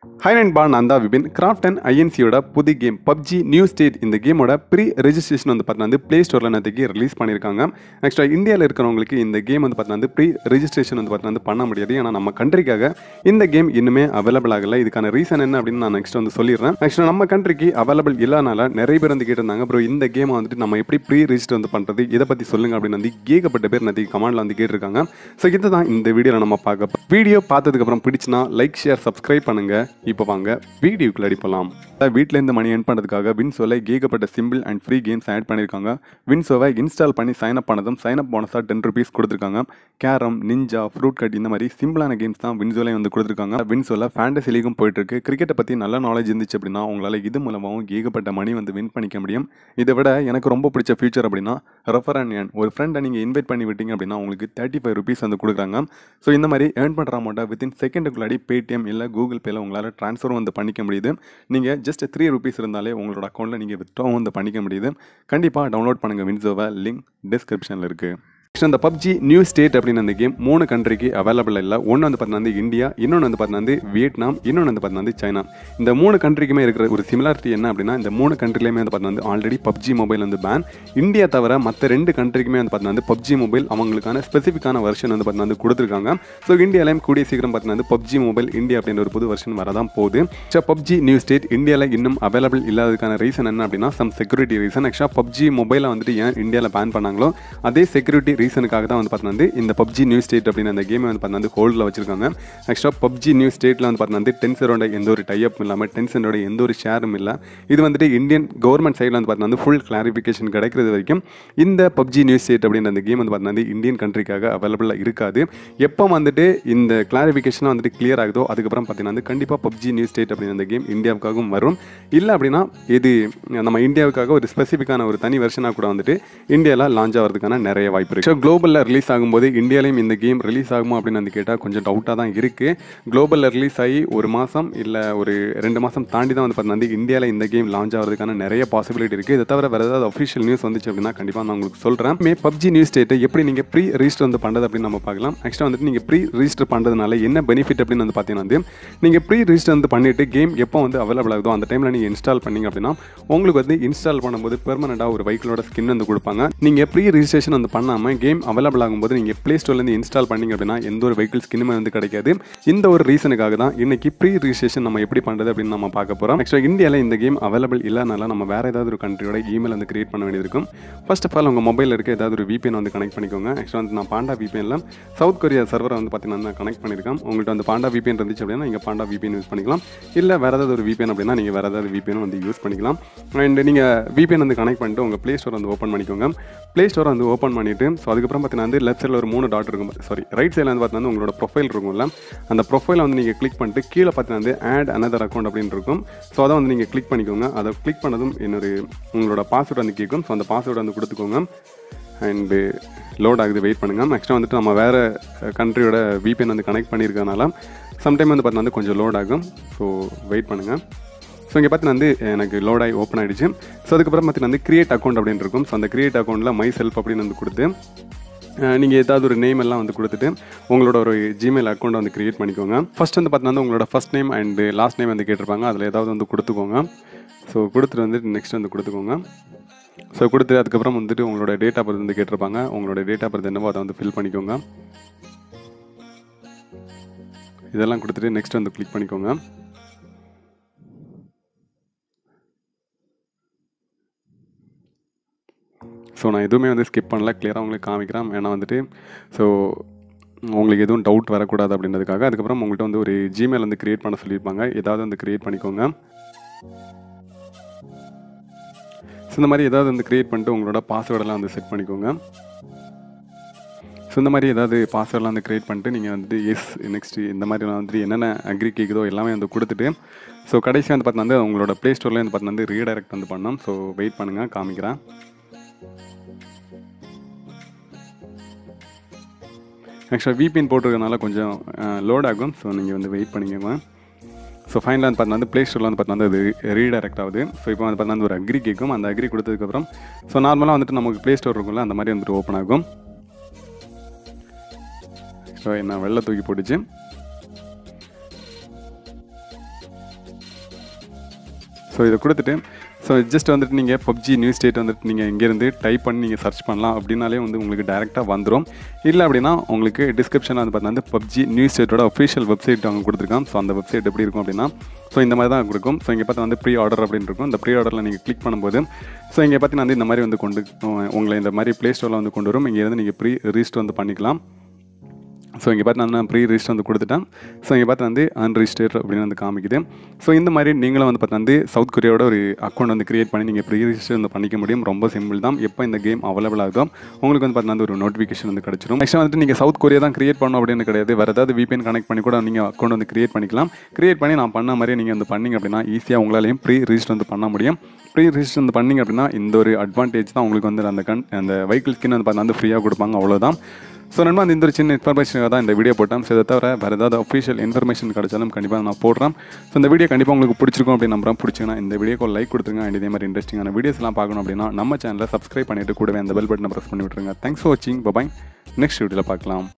high நண்பா நான் தான் விபின் கிராஃப்ட் அண்ட் ஐஎன்சியோட புது கேம் பப்ஜி நியூ ஸ்டேட் இந்த கேமோட ப்ரீ ரெஜிஸ்ட்ரேஷன் வந்து பார்த்தீங்கன்னா ப்ளே ஸ்டோரில் நேற்றுக்கு ரிலீஸ் பண்ணியிருக்காங்க ஆக்சுவலாக இந்தியாவில் இருக்கிறவங்களுக்கு இந்த கேம் வந்து பார்த்தீங்கன்னா ப்ரீ ரெஜிஸ்ட்ரேஷன் வந்து பார்த்தீங்கன்னா பண்ண முடியாது ஏன்னா நம்ம கண்ட்ரிக்காக இந்த கேம் இன்னுமே அவைலபிள் ஆகலை இதுக்கான ரீசன் என்ன அப்படின்னு நான் நெக்ஸ்ட் வந்து சொல்லிடுறேன் ஆக்சுவலாக நம்ம கண்ட்ரிக்கு அவைலபிள் இல்லாதனால நிறைய பேர் வந்து கேட்டிருந்தாங்க ப்ரோ இந்த கேமை வந்துட்டு நம்ம எப்படி ப்ரீ ரெஜிஸ்டர் வந்து பண்ணுறது இதை பற்றி சொல்லுங்க அப்படின்னு வந்து ஏகப்பட்ட பேர் நேற்றுக்கு கமெண்ட்ல வந்து கேட்டிருக்காங்க ஸோ இதை தான் இந்த வீடியோவில் நம்ம பார்க்க வீடியோ பார்த்ததுக்கப்புறம் பிடிச்சினா லைக் ஷேர் சப்ஸ்கிரைப் பண்ணுங்க இப்போ வாங்க வீடியோக்குள்ள அடிப்பலாம் வீட்டிலேருந்து மணி என் பண்ணுறதுக்காக வின்சோவில் ஏகப்பட்ட simple and free games add பண்ணியிருக்காங்க வின்சோவை இன்ஸ்டால் பண்ணி சைன் அப் பண்ணதும் சைன் அப் போனஸாக டென் ருபீஸ் கொடுத்துருக்காங்க கேரம் நிஞ்சா ஃப்ரூட் கட் இந்த மாதிரி சிம்பிளான கேம்ஸ் தான் வின்சோலே வந்து கொடுத்துருக்காங்க வின்சோவில் ஃபேண்டசி லீகும் போயிட்டு இருக்கு கிரிக்கெட்டை பற்றி நல்ல நாலேஜ் இருந்துச்சு அப்படின்னா உங்களால் இது மூலமாகவும் ஏகப்பட்ட மணி வந்து வின் பண்ணிக்க முடியும் இதை விட எனக்கு ரொம்ப பிடிச்ச ஃபியூச்சர் அப்படின்னா ரெஃபர் அண்ட் ஏர்ன் ஒரு ஃப்ரெண்டை நீங்கள் இன்வைட் பண்ணி விட்டீங்க அப்படின்னா உங்களுக்கு தேர்ட்டி ஃபைவ் ருபீஸ் வந்து கொடுக்குறாங்க ஸோ இந்த மாதிரி ஏர்ன் பண்ணுற அமௌண்ட்டை வித்தின் செகண்டுக்குள்ளாடி பேடிஎம் இல்லை கூகுள் பேல உங்களால் ட்ரான்ஸ்ஃபரும் வந்து பண்ணிக்க முடியுது நீங்கள் ஜஸ்ட் த்ரீ ருபீஸ் இருந்தாலே உங்களோட அக்கௌண்ட்டில் நீங்கள் வித்ட்ராவும் வந்து பண்ணிக்க முடியுது கண்டிப்பாக டவுன்லோட் பண்ணுங்கள் வின்சோவை லிங்க் டிஸ்கிரிப்ஷனில் இருக்குது நெக்ஸ்ட் அந்த பப்ஜி நியூ ஸ்டேட் அப்படின்னு அந்த கேம் மூணு கண்ட்ரிக்கு அவைலபிள் இல்லை ஒன்று வந்து பார்த்தீங்கன்னா இந்தியா இன்னொன்று வந்து பார்த்தீங்கன்னா வியட்நாம் இன்னொன்று வந்து பார்த்தீங்கன்னா சைனா இந்த மூணு கண்ட்ரிக்குமே இருக்கிற ஒரு சிமிலாரிட்டி என்ன அப்படின்னா இந்த மூணு கண்ட்ரிலையுமே வந்து பார்த்தீங்கன்னா ஆல்ரெடி பப்ஜி மொபைல் வந்து பேன் இந்தியா தவிர மற்ற ரெண்டு கண்ட்ரிக்குமே வந்து பார்த்தீங்கன்னா பப்ஜி மொபைல் அவங்களுக்கான ஸ்பெசிஃபிக்கான வெர்ஷன் வந்து பார்த்தீங்கன்னா கொடுத்துருக்காங்க ஸோ இந்தியாலையும் கூடிய சீக்கிரம் பார்த்தீங்கன்னா பப்ஜி மொபைல் இந்தியா அப்படின்ற ஒரு புது வெர்ஷன் வரதான் போகுது ஸோ பப்ஜி நியூ ஸ்டேட் இந்தியாவில் இன்னும் அவைலபிள் இல்லாததுக்கான ரீசன் என்ன அப்படின்னா சம் செக்யூரிட்டி ரீசன் ஆக்சுவலாக பப்ஜி மொபைலை வந்துட்டு ஏன் இந்தியாவில் பேன் பண்ணாங்களோ அதே செக்யூரிட்டி ரீசனுக்காக தான் வந்து பார்த்தீங்கன்னா இந்த பப்ஜி நியூ ஸ்டேட் அப்படின்னு அந்த கேமை வந்து பார்த்தீங்கன்னா ஹோல்டில் வச்சிருக்காங்க ஆக்சுவலாக பப்ஜி நியூ ஸ்டேட்டில் வந்து பார்த்தீங்கன்னா டென்சரோட எந்த ஒரு டைப் இல்லாமல் டென்சனோட எந்த ஒரு ஷேரும் இல்லை இது வந்துட்டு இந்தியன் கவர்மெண்ட் சைடில் வந்து பார்த்தீங்கன்னா ஃபுல் கிளாரிஃபிகேஷன் கிடைக்கிறது வரைக்கும் இந்த பப்ஜி நியூ ஸ்டேட் அப்படின்ற அந்த கேம் வந்து பார்த்தீங்கன்னா இந்தியன் கண்ட்ரிக்காக அவைலபிளாக இருக்காது எப்போ வந்துட்டு இந்த கிளாரிஃபிகேஷனாக வந்துட்டு கிளியர் ஆகுதோ அதுக்கப்புறம் பார்த்தீங்கன்னா கண்டிப்பாக பப்ஜி நியூ ஸ்டேட் அப்படின்னு அந்த கேம் இந்தியாவுக்காகவும் வரும் இல்லை அப்படின்னா இது நம்ம இந்தியாவுக்காக ஒரு ஸ்பெசிஃபிக்கான ஒரு தனி வெர்ஷனாக கூட வந்துட்டு இந்தியாவில் லான்ச் ஆகிறதுக்கான நிறைய வாய்ப்பு இருக்குது ஸோ குளோபலில் ரிலீஸ் ஆகும்போது இந்தியாலையும் இந்த கேம் ரிலீஸ் ஆகுமா அப்படின்னு வந்து கேட்டால் கொஞ்சம் டவுட்டாக தான் இருக்குது குளோபலில் ரிலீஸ் ஆகி ஒரு மாதம் இல்லை ஒரு ரெண்டு மாதம் தாண்டி தான் வந்து பார்த்தீங்கன்னா இந்தியாவில் இந்த கேம் லான்ச் ஆகிறதுக்கான நிறைய பாசிபிலிட்டி இருக்குது இதை தவிர வேறு ஏதாவது அஃபிஷியல் நியூஸ் வந்துச்சு அப்படின்னா கண்டிப்பாக நான் உங்களுக்கு சொல்கிறேன் மே பப்ஜி நியூஸ் ஸ்டேட்டை எப்படி நீங்கள் ப்ரீ ரிஜிஸ்டர் வந்து பண்ணுறது அப்படின்னு நம்ம பார்க்கலாம் ஆக்சுவலாக வந்துட்டு நீங்கள் ப்ரீ ரிஜிஸ்டர் பண்ணுறதுனால என்ன பெனிஃபிட் அப்படின்னு வந்து பார்த்தீங்கன்னா வந்து நீங்கள் ப்ரீ ரிஜிஸ்டர் வந்து பண்ணிவிட்டு கேம் எப்போ வந்து அவைலபிள் ஆகுதோ அந்த டைமில் நீங்கள் இன்ஸ்டால் பண்ணீங்க அப்படின்னா உங்களுக்கு வந்து இன்ஸ்டால் பண்ணும்போது பெர்மனெண்ட்டாக ஒரு வெஹிக்கிளோட ஸ்கின் வந்து கொடுப்பாங்க நீங்கள் ப்ரீ ரிஜிஸ்ட்ரேஷன் வந்து பண்ணாமல் கேம் அவைலபிள் ஆகும்போது நீங்கள் ப்ளே ஸ்டோர்லேருந்து இன்ஸ்டால் பண்ணீங்க அப்படின்னா எந்த ஒரு வெஹிக்கிள் ஸ்கின்னுமே வந்து கிடைக்காது இந்த ஒரு ரீசனுக்காக தான் இன்னைக்கு ப்ரீ ரிஜிஸ்ட்ரேஷன் நம்ம எப்படி பண்ணுறது அப்படின்னு நம்ம பார்க்க போகிறோம் ஆக்சுவலாக இந்தியாவில் இந்த கேம் அவைலபிள் இல்லைனால நம்ம வேறு ஏதாவது ஒரு கண்ட்ரியோட இமெயில் வந்து கிரியேட் பண்ண வேண்டியது இருக்கும் ஃபர்ஸ்ட் ஆஃப் ஆல் உங்கள் மொபைலில் இருக்க ஏதாவது ஒரு VPN வந்து கனெக்ட் பண்ணிக்கோங்க ஆக்சுவலாக வந்து நான் பாண்டா VPNல சவுத் கொரியா சர்வரை வந்து பார்த்தீங்கன்னா நான் கனெக்ட் பண்ணியிருக்கேன் உங்கள்கிட்ட வந்து பாண்டா VPN இருந்துச்சு அப்படின்னா நீங்கள் பாண்டா VPN யூஸ் பண்ணிக்கலாம் இல்லை வேறு ஏதாவது ஒரு VPN அப்படின்னா நீங்கள் வேறு ஏதாவது VPN வந்து யூஸ் பண்ணிக்கலாம் அண்ட் நீங்கள் VPN வந்து கனெக்ட் பண்ணிட்டு உங்கள் ப்ளே ஸ்டோர் வந்து ஓப்பன் பண்ணிக்கோங்க ப்ளே ஸ்டோர் வந்து ஓப்பன் பண்ணிவிட்டு ஸோ அதுக்கப்புறம் பார்த்தீங்கன்னா வந்து லெஃப்ட் சைடில் ஒரு மூணு டாட் இருக்கும் சாரி ரைட் சைடில் வந்து பார்த்தீங்கன்னா உங்களோட ப்ரொஃபைல் இருக்கும்ல அந்த ப்ரொஃபைலை வந்து நீங்கள் கிளிக் பண்ணிட்டு கீழே பார்த்தீங்கன்னா வந்து ஆட் another அக்கௌண்ட் அப்படின்னு இருக்கும் ஸோ அதை வந்து நீங்கள் கிளிக் பண்ணிக்கோங்க அதை கிளிக் பண்ணதும் இன்னொரு உங்களோட பாஸ்வேர்டு வந்து கேட்கும் ஸோ அந்த பாஸ்வேர்டு வந்து கொடுத்துக்கோங்க அண்டு லோட் ஆகுது வெயிட் பண்ணுங்கள் ஆக்சுவலாக வந்துட்டு நம்ம வேறு கண்ட்ரியோட VPN வந்து கனெக்ட் பண்ணியிருக்கனால சம்டைம் வந்து பார்த்தீங்கன்னா வந்து கொஞ்சம் லோட் ஆகும் ஸோ வெயிட் பண்ணுங்கள் ஸோ இங்கே பார்த்தீங்கன்னா வந்து எனக்கு லோட் ஆகி ஓப்பன் ஆகிடுச்சு ஸோ அதுக்கப்புறம் பார்த்தீங்கன்னா வந்து கிரியேட் அக்கௌண்ட் அப்படின்னு இருக்கும் ஸோ அந்த கிரியேட் அக்கௌண்ட்டில் மை செல்ஃப் அப்படின்னு வந்து கொடுத்து நீங்கள் ஏதாவது ஒரு நேம் எல்லாம் வந்து கொடுத்துட்டு உங்களோட ஒரு ஜிமெயில் அக்கௌண்ட் வந்து கிரியேட் பண்ணிக்கோங்க ஃபர்ஸ்ட் வந்து பார்த்தீங்கன்னா உங்களோட first name and last name வந்து கேட்டிருப்பாங்க அதில் ஏதாவது வந்து கொடுத்துக்கோங்க ஸோ கொடுத்துட்டு வந்துட்டு நெக்ஸ்ட் வந்து கொடுத்துக்கோங்க ஸோ கொடுத்து அதுக்கப்புறம் வந்துட்டு உங்களோட டேட் ஆஃப் பர்த் வந்து கேட்டிருப்பாங்க உங்களோட டேட் ஆஃப் பர்த் என்னவோ அதை வந்து ஃபில் பண்ணிக்கோங்க இதெல்லாம் கொடுத்துட்டு நெக்ஸ்ட் வந்து கிளிக் பண்ணிக்கோங்க ஸோ நான் எதுவுமே வந்து ஸ்கிப் பண்ணல கிளியராக உங்களுக்கு காமிக்கிறேன் ஏன்னா வந்துட்டு ஸோ உங்களுக்கு எதுவும் டவுட் வரக்கூடாது அப்படின்றதுக்காக அதுக்கப்புறம் உங்கள்கிட்ட வந்து ஒரு ஜிமெயில் வந்து க்ரியேட் பண்ண சொல்லியிருப்பாங்க ஏதாவது வந்து க்ரியேட் பண்ணிக்கோங்க ஸோ இந்த மாதிரி ஏதாவது வந்து க்ரியேட் பண்ணிட்டு உங்களோட பாஸ்வேர்டெல்லாம் வந்து செட் பண்ணிக்கோங்க ஸோ இந்த மாதிரி ஏதாவது பாஸ்வேர்டெலாம் வந்து க்ரியேட் பண்ணிட்டு நீங்கள் வந்துட்டு எஸ் நெக்ஸ்ட் இந்த மாதிரிலாம் வந்துட்டு என்னென்ன அக்ரி கேட்குதோ எல்லாமே வந்து கொடுத்துட்டு ஸோ கடைசியாக வந்து பார்த்தீங்கன்னா வந்து உங்களோட ப்ளே ஸ்டோரில் வந்து பார்த்தீங்கன்னா வந்து ரீடைரக்ட் வந்து பண்ணோம் ஸோ வெயிட் பண்ணுங்கள் காமிக்கிறேன் ஆக்சுவலாக விபிஎன் போட்டிருக்கனால கொஞ்சம் லோட் ஆகும் ஸோ நீங்கள் வந்து வெயிட் பண்ணிக்கோங்க ஸோ ஃபைனலாக வந்து பார்த்தீங்கன்னா வந்து ப்ளே ஸ்டோரில் வந்து பார்த்தீங்கன்னா அது ரீடைரக்ட் ஆகுது ஸோ இப்போ வந்து பார்த்தீங்கன்னா ஒரு அக்ரி கேட்கும் அந்த அக்ரி கொடுத்ததுக்கப்புறம் ஸோ நார்மலாக வந்துட்டு நமக்கு ப்ளே ஸ்டோர் இருக்கும்ல அந்த மாதிரி வந்துட்டு ஓப்பன் ஆகும் ஸோ என்ன வெள்ளை தூக்கி போட்டுச்சு ஸோ இதை கொடுத்துட்டு ஸோ ஜஸ்ட் வந்துட்டு நீங்கள் பப்ஜி நியூஸ் ஸ்டேட் வந்துட்டு நீங்கள் இங்கேருந்து டைப் பண்ணி நீங்கள் சர்ச் பண்ணலாம் அப்படின்னாலே வந்து உங்களுக்கு டேரெக்டாக வந்துடும் இல்லை அப்படின்னா உங்களுக்கு டிஸ்கிரிப்ஷனில் வந்து பார்த்தீங்கன்னா பப்ஜி நியூஸ் ஸ்டேட்டோட அஃபிஷியல் வெப்சைட் அவங்க கொடுத்துருக்காங்க ஸோ அந்த வெப்சைட் எப்படி இருக்கும் அப்படின்னா ஸோ இந்த மாதிரி தான் கொடுக்கும் ஸோ இங்கே பார்த்தா வந்து ப்ரீ ஆர்டர் அப்படின்னு இருக்கும் இந்த ப்ரீ ஆர்டரில் நீங்கள் கிளிக் பண்ணும்போது ஸோ இங்கே பார்த்தீங்கன்னா வந்து இந்த மாதிரி வந்து கொண்டு உங்களை இந்த மாதிரி ப்ளே ஸ்டோரில் வந்து கொண்டு வரும் இங்கேருந்து நீங்கள் ப்ரீ ரிஜிஸ்டர் வந்து பண்ணிக்கலாம் ஸோ இங்கே பார்த்து நான் ப்ரீ ரிஜிஸ்டர் வந்து கொடுத்துட்டேன் ஸோ இங்கே பார்த்து வந்து அன்ரிஜிஸ்டர் அப்படின்னு வந்து காமிக்குது ஸோ இந்த மாதிரி நீங்களும் வந்து பார்த்து வந்து சவுத் கொரியாவோட ஒரு அக்கௌண்ட் வந்து கிரியேட் பண்ணி நீங்கள் ப்ரீ ரிஜிஸ்டர் வந்து பண்ணிக்க முடியும் ரொம்ப சிம்பிள் தான் எப்போ இந்த கேம் அவைலபிள் ஆகுதோ உங்களுக்கு வந்து பார்த்தீங்கன்னா ஒரு நோட்டிஃபிகேஷன் வந்து கிடச்சிரும் நெக்ஸ்ட் வந்துட்டு நீங்கள் சவுத் கொரியா தான் கிரியேட் பண்ணணும் அப்படின்னு கிடையாது வேறு ஏதாவது VPN கனெக்ட் பண்ணி கூட நீங்கள் அக்கௌண்ட் வந்து கிரியேட் பண்ணிக்கலாம் கிரியேட் பண்ணி நான் பண்ண மாதிரியே நீங்கள் வந்து பண்ணிங்க அப்படின்னா ஈஸியாக உங்களாலையும் ப்ரீ ரிஜிஸ்டர் வந்து பண்ண முடியும் ப்ரீ ரிஜிஸ்டர் வந்து பண்ணிங்க அப்படின்னா இந்த ஒரு அட்வான்டேஜ் தான் உங்களுக்கு வந்து அந்த கன் அந்த வெஹிக்கிள் ஸ்கின் வந்து பார்த்தீங்கன்னா வந்து ஃப்ரீயாக கொடுப்பாங்க அவ்வளோதான் ஸோ நண்பா இந்த ஒரு சின்ன இன்ஃபர்மேஷனுக்காக தான் இந்த வீடியோ போட்டேன் ஸோ இதை தவிர வேறு ஏதாவது அஃபிஷியல் இன்ஃபர்மேஷன் கிடைச்சாலும் கண்டிப்பாக நான் போடுறேன் ஸோ இந்த வீடியோ கண்டிப்பாக உங்களுக்கு பிடிச்சிருக்கும் அப்படின்னு நம்புறேன் பிடிச்சிங்கன்னா இந்த வீடியோக்கு லைக் கொடுத்துருங்க அண்ட் இதே மாதிரி இன்ட்ரெஸ்டிங்கான வீடியோஸ்லாம் பார்க்கணும் அப்படின்னா நம்ம சேனலை சப்ஸ்கிரைப் பண்ணிட்டு கூடவே அந்த பெல் பட்டனை ப்ரெஸ் பண்ணி விட்டுருங்க தேங்க்ஸ் ஃபார் வாட்சிங் பபாய் நெக்ஸ்ட் வீடியோவில் பார்க்கலாம்